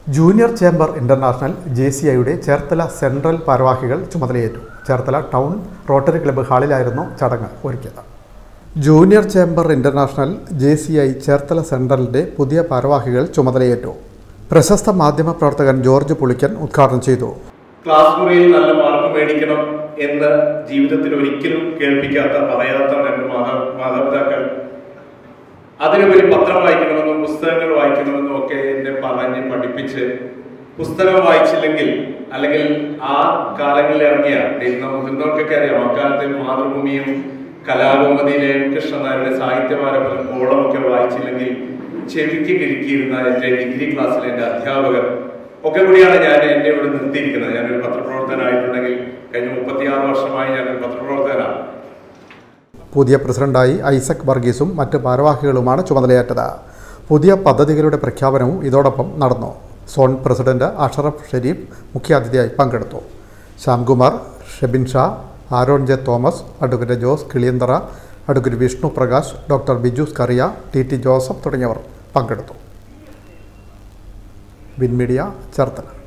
junior chamber international J C ഐയുടെ Cherthala central ഭാരവാഹികൾ ചുമതലയേറ്റു ചേർത്തല ടൗൺ റോട്ടറി ക്ലബ്ബ് ഹാളിലായിരുന്നു ചടങ്ങ് ഒരുക്കിയത് junior chamber international J C I Cherthala സെൻട്രലിന്റെ പുതിയ ഭാരവാഹികൾ ചുമതലയേറ്റു പ്രശസ്ത മാധ്യമ പ്രവർത്തകൻ ജോർജ് പുളിക്കൻ ഉദ്ഘാടനം ചെയ്തു ക്ലാസ് മുറിയിൽ നല്ല മാർക്ക് മേടിക്കണം എന്ന് ജീവിതത്തിൽ ഒരിക്കലും കേൾപ്പിക്കാത്ത പറയാത്ത രണ്ട് മാതാ- മാതാപിതാക്കൾ അതിനുപരി പത്രം വായിക്കണമെന്നും പുസ്തകങ്ങൾ വായിക്കണമെന്നും ഒക്കെ എന്നെ പറഞ്ഞ് പഠിപ്പിച്ച് പുസ്തകം വായിച്ചില്ലെങ്കിൽ അല്ലെങ്കിൽ ആ കാലങ്ങളിൽ ഇറങ്ങിയ ഇന്ന് മുതിർന്നവർക്കൊക്കെ അറിയാം അക്കാലത്തെ മാതൃഭൂമിയും കലാകൗമുദിയിലെ കൃഷ്ണനായരുടെ സാഹിത്യപാരമ്പര്യം കോളമൊക്കെ വായിച്ചില്ലെങ്കിൽ ചെവിക്ക് കിഴുക്കിയിരുന്ന എന്റെ ഡിഗ്രി ക്ലാസ്സിലെ എന്റെ അധ്യാപകർ ഒക്കെ കൂടിയാണ് ഞാൻ എന്നെ ഇവിടെ നിർത്തിയിരിക്കുന്നത് ഞാനൊരു പത്രപ്രവർത്തകനായിട്ടുണ്ടെങ്കിൽ കഴിഞ്ഞ മുപ്പത്തിയാറ് വർഷമായി ഞാനൊരു പത്രപ്രവർത്തകനാണ് പുതിയ പ്രസിഡന്റായി ഐസക് വർഗീസും മറ്റ് ഭാരവാഹികളുമാണ് ചുമതലയേറ്റത് പുതിയ പദ്ധതികളുടെ പ്രഖ്യാപനവും ഇതോടൊപ്പം നടന്നു സോൺ പ്രസിഡന്റ് അഷറഫ് ഷെരീഫ് മുഖ്യാതിഥിയായി പങ്കെടുത്തു Shyamkumar Shebin Sha Aaron J Thomas advocate Jose Kiliyanthara advocate Vishnu Prakash doctor Biju Scaria T T Joseph തുടങ്ങിയവർ പങ്കെടുത്തു വിൻമീഡിയ ചേർത്തല